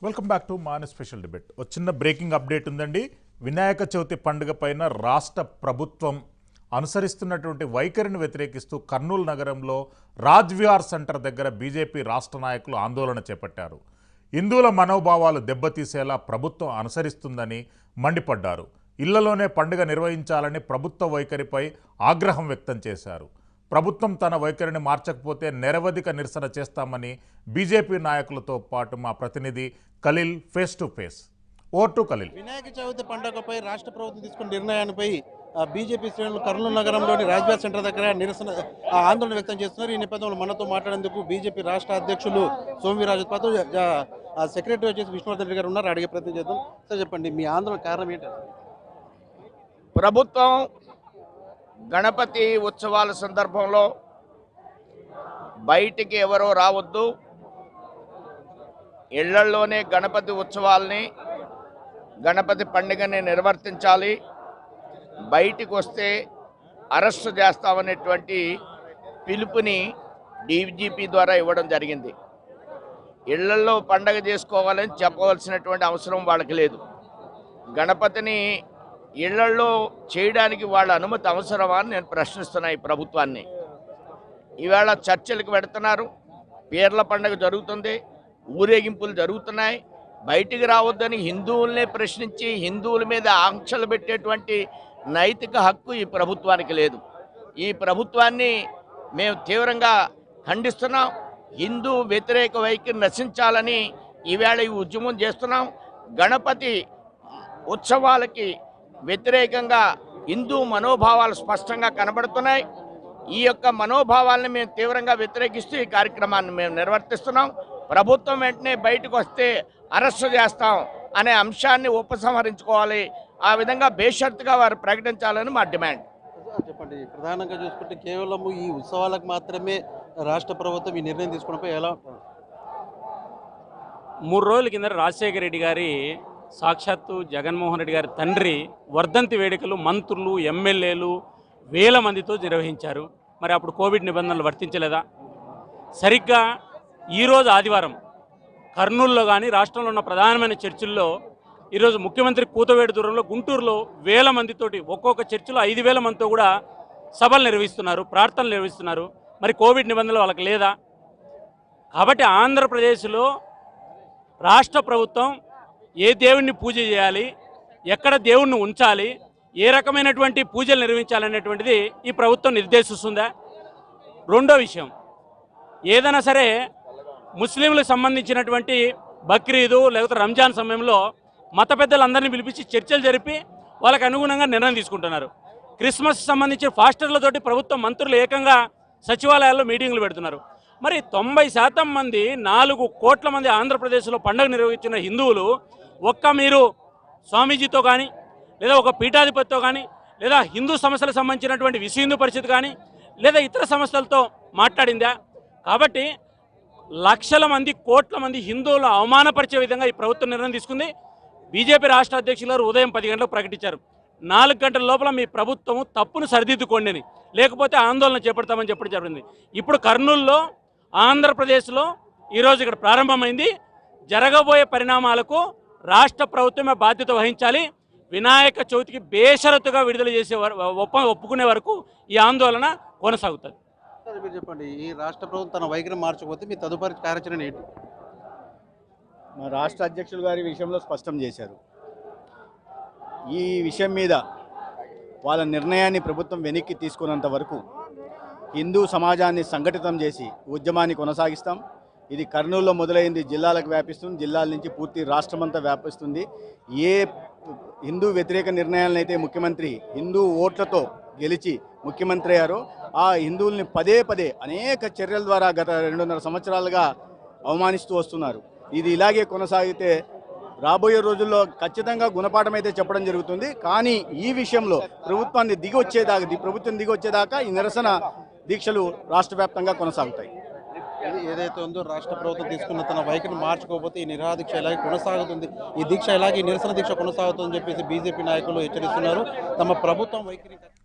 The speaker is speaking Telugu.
వెల్కమ్ బ్యాక్ టు మాన్ స్పెషల్ డిబేట్ ఒక చిన్న బ్రేకింగ్ అప్డేట్ ఉందండి వినాయక చవితి పండుగ పైన రాష్ట్ర ప్రభుత్వం అనుసరిస్తున్నటువంటి వైఖరిని వ్యతిరేకిస్తూ కర్నూలు నగరంలో రాజ్విహార్ సెంటర్ దగ్గర బీజేపీ రాష్ట్ర నాయకులు ఆందోళన చేపట్టారు హిందువుల మనోభావాలు దెబ్బతీసేలా ప్రభుత్వం అనుసరిస్తుందని మండిపడ్డారు ఇళ్లలోనే పండుగ నిర్వహించాలని ప్రభుత్వ వైఖరిపై ఆగ్రహం వ్యక్తం చేశారు ప్రభుత్వం తన వైఖరిని మార్చకపోతే నిరవధిక నిరసన చేస్తామని బీజేపీ నాయకులతో పాటు మా ప్రతినిధి Khaleel face to face over to Khaleel Vinayaka Chavithi పండుగపై రాష్ట్ర ప్రభుత్వం తీసుకున్న నిర్ణయానిపై ఆ, బీజేపీ శ్రేణులు కర్నూలు నగరంలోని రాజ్బాగ్ సెంటర్ దగ్గర నిరసన ఆ, ఆందోళన వ్యక్తం చేస్తున్నారు ఈ నేపథ్యంలో మనతో మాట్లాడేందుకు బీజేపీ రాష్ట్ర అధ్యక్షులు సోమవీరాజు పాటు జ- ఆ, సెక్రటరీ వచ్చేసి విష్ణువర్ధన్ రెడ్డి గారు ఉన్నారు అడిగే ప్రయత్నం చేద్దాం సార్ చెప్పండి మీ ఆందోళన కారణం ఏంటి ప్రభుత్వం గణపతి ఉత్సవాల సందర్భంలో బయటికి ఎవరో రావద్దు ఇళ్లల్లోనే గణపతి ఉత్సవాల్ని గణపతి పండుగని నిర్వర్తించాలి బయటికి వస్తే అరెస్ట్ చేస్తామనేటువంటి పిలుపుని డీజీపీ ద్వారా ఇవ్వడం జరిగింది ఇళ్లల్లో పండగ చేసుకోవాలని చెప్పవలసినటువంటి అవసరం వాళ్ళకి లేదు గణపతిని ఇళ్లల్లో చేయడానికి వాళ్ళ అనుమతి అవసరమా అని నేను ప్రశ్నిస్తున్నా ఈ ప్రభుత్వాన్ని ఈవేళ చర్చలకు పెడుతున్నారు పీర్ల పండుగ జరుగుతుంది ఊరేగింపులు జరుగుతున్నాయి బయటికి రావద్దని హిందువుల్నే ప్రశ్నించి హిందువుల మీద ఆంక్షలు పెట్టేటువంటి నైతిక హక్కు ఈ ప్రభుత్వానికి లేదు ఈ ప్రభుత్వాన్ని మేము తీవ్రంగా ఖండిస్తున్నాం హిందూ వ్యతిరేక వైఖరి నశించాలని ఈవేళ ఈ ఉద్యమం చేస్తున్నాం గణపతి ఉత్సవాలకి వ్యతిరేకంగా హిందూ మనోభావాలు స్పష్టంగా కనబడుతున్నాయి ఈ యొక్క మనోభావాలను మేము తీవ్రంగా వ్యతిరేకిస్తూ ఈ కార్యక్రమాన్ని మేము నిర్వర్తిస్తున్నాం ప్రభుత్వం వెంటనే బయటకు వస్తే అరెస్టు చేస్తాం అనే అంశాన్ని ఉపసంహరించుకోవాలి ఆ విధంగా బేషరతుగా వారు ప్రకటించాలని మా డిమాండ్ సార్ చెప్పండి ప్రధానంగా చూసుకుంటే కేవలం ఈ ఉత్సవాలకు మాత్రమే రాష్ట్ర ప్రభుత్వం ఈ నిర్ణయం తీసుకోవడంపై ఎలా మూడు రోజుల కింద రాజశేఖర రెడ్డి గారి సాక్షాత్తు జగన్మోహన్ రెడ్డి గారి తండ్రి వర్ధంతి వేడుకలు మంత్రులు ఎమ్మెల్యేలు వేల మందితో నిర్వహించారు మరి అప్పుడు కోవిడ్ నిబంధనలు వర్తించలేదా సరిగ్గా ఈరోజు ఆదివారం కర్నూలులో కానీ రాష్ట్రంలో ఉన్న ప్రధానమైన చర్చిల్లో ఈరోజు ముఖ్యమంత్రి కూతవేడు దూరంలో గుంటూరులో వేల మందితోటి ఒక్కొక్క చర్చిలో ఐదు వేల మందితో కూడా సభలు నిర్వహిస్తున్నారు ప్రార్థనలు నిర్వహిస్తున్నారు మరి కోవిడ్ నిబంధనలు వాళ్ళకి లేదా కాబట్టి ఆంధ్రప్రదేశ్లో రాష్ట్ర ప్రభుత్వం ఏ దేవుణ్ణి పూజ చేయాలి ఎక్కడ దేవుణ్ణి ఉంచాలి ఏ రకమైనటువంటి పూజలు నిర్వహించాలనేటువంటిది ఈ ప్రభుత్వం నిర్దేశిస్తుందా రెండో విషయం ఏదైనా సరే ముస్లింలకు సంబంధించినటువంటి బక్రీదు లేకపోతే రంజాన్ సమయంలో మత పెద్దలందరినీ పిలిపించి చర్చలు జరిపి వాళ్ళకి అనుగుణంగా నిర్ణయం తీసుకుంటున్నారు క్రిస్మస్ సంబంధించిన ఫాస్టర్లతోటి ప్రభుత్వం మంత్రులు ఏకంగా సచివాలయాల్లో మీటింగ్లు పెడుతున్నారు మరి తొంభై శాతం మంది నాలుగు కోట్ల మంది ఆంధ్రప్రదేశ్లో పండుగ నిర్వహించిన హిందువులు ఒక్క మీరు స్వామీజీతో కానీ లేదా ఒక పీఠాధిపతితో కానీ లేదా హిందూ సమస్యలకు సంబంధించినటువంటి విశ్వ హిందూ పరిషత్ కానీ లేదా ఇతర సంస్థలతో మాట్లాడిందా కాబట్టి లక్షల మంది కోట్ల మంది హిందువులు అవమానపరిచే విధంగా ఈ ప్రభుత్వం నిర్ణయం తీసుకుంది బీజేపీ రాష్ట్ర అధ్యక్షులు గారు ఉదయం పది గంటలకు ప్రకటించారు నాలుగు గంటల లోపల మీ ప్రభుత్వం తప్పును సరిదిద్దుకోండి అని లేకపోతే ఆందోళన చేపడతామని చెప్పడం జరిగింది ఇప్పుడు కర్నూలులో ఆంధ్రప్రదేశ్లో ఈరోజు ఇక్కడ ప్రారంభమైంది జరగబోయే పరిణామాలకు రాష్ట్ర ప్రభుత్వమే బాధ్యత వహించాలి వినాయక చవితికి బేషరతుగా విడుదల చేసే వర- ఒప్ప ఒప్పుకునే వరకు ఈ ఆందోళన కొనసాగుతుంది సార్ మీరు చెప్పండి ఈ రాష్ట్ర ప్రభుత్వం తన వైఖరి మార్చకపోతే మీ తదుపరి కార్యాచరణ ఏంటి మా రాష్ట్ర అధ్యక్షులు గారి విషయంలో స్పష్టం చేశారు ఈ విషయం మీద వాళ్ళ నిర్ణయాన్ని ప్రభుత్వం వెనక్కి తీసుకున్నంత వరకు హిందూ సమాజాన్ని సంఘటితం చేసి ఉద్యమాన్ని కొనసాగిస్తాం ఇది కర్నూలులో మొదలైంది జిల్లాలకు వ్యాపిస్తుంది జిల్లాల నుంచి పూర్తి రాష్ట్రమంతా వ్యాపిస్తుంది ఏ హిందూ వ్యతిరేక నిర్ణయాలను అయితే ముఖ్యమంత్రి హిందూ ఓట్లతో గెలిచి ముఖ్యమంత్రి అయ్యారో ఆ హిందువుల్ని పదే పదే అనేక చర్యల ద్వారా గత రెండున్నర సంవత్సరాలుగా అవమానిస్తూ వస్తున్నారు ఇది ఇలాగే కొనసాగితే రాబోయే రోజుల్లో ఖచ్చితంగా గుణపాఠం అయితే చెప్పడం జరుగుతుంది కానీ ఈ విషయంలో ప్రభుత్వాన్ని దిగి వచ్చేదాకా ది- ప్రభుత్వం దిగి వచ్చేదాకా ఈ నిరసన దీక్షలు రాష్ట్ర వ్యాప్తంగా కొనసాగుతాయి ఇది ఏదైతే ఉందో రాష్ట్ర ప్రభుత్వం తీసుకున్న తన వైఖరిని మార్చుకోకపోతే ఈ నిరాహార దీక్ష ఇలాగే కొనసాగుతుంది ఈ దీక్ష ఇలాగే ఈ నిరసన దీక్ష కొనసాగుతుందని చెప్పేసి బీజేపీ నాయకులు హెచ్చరిస్తున్నారు తమ ప్రభుత్వం వైఖరి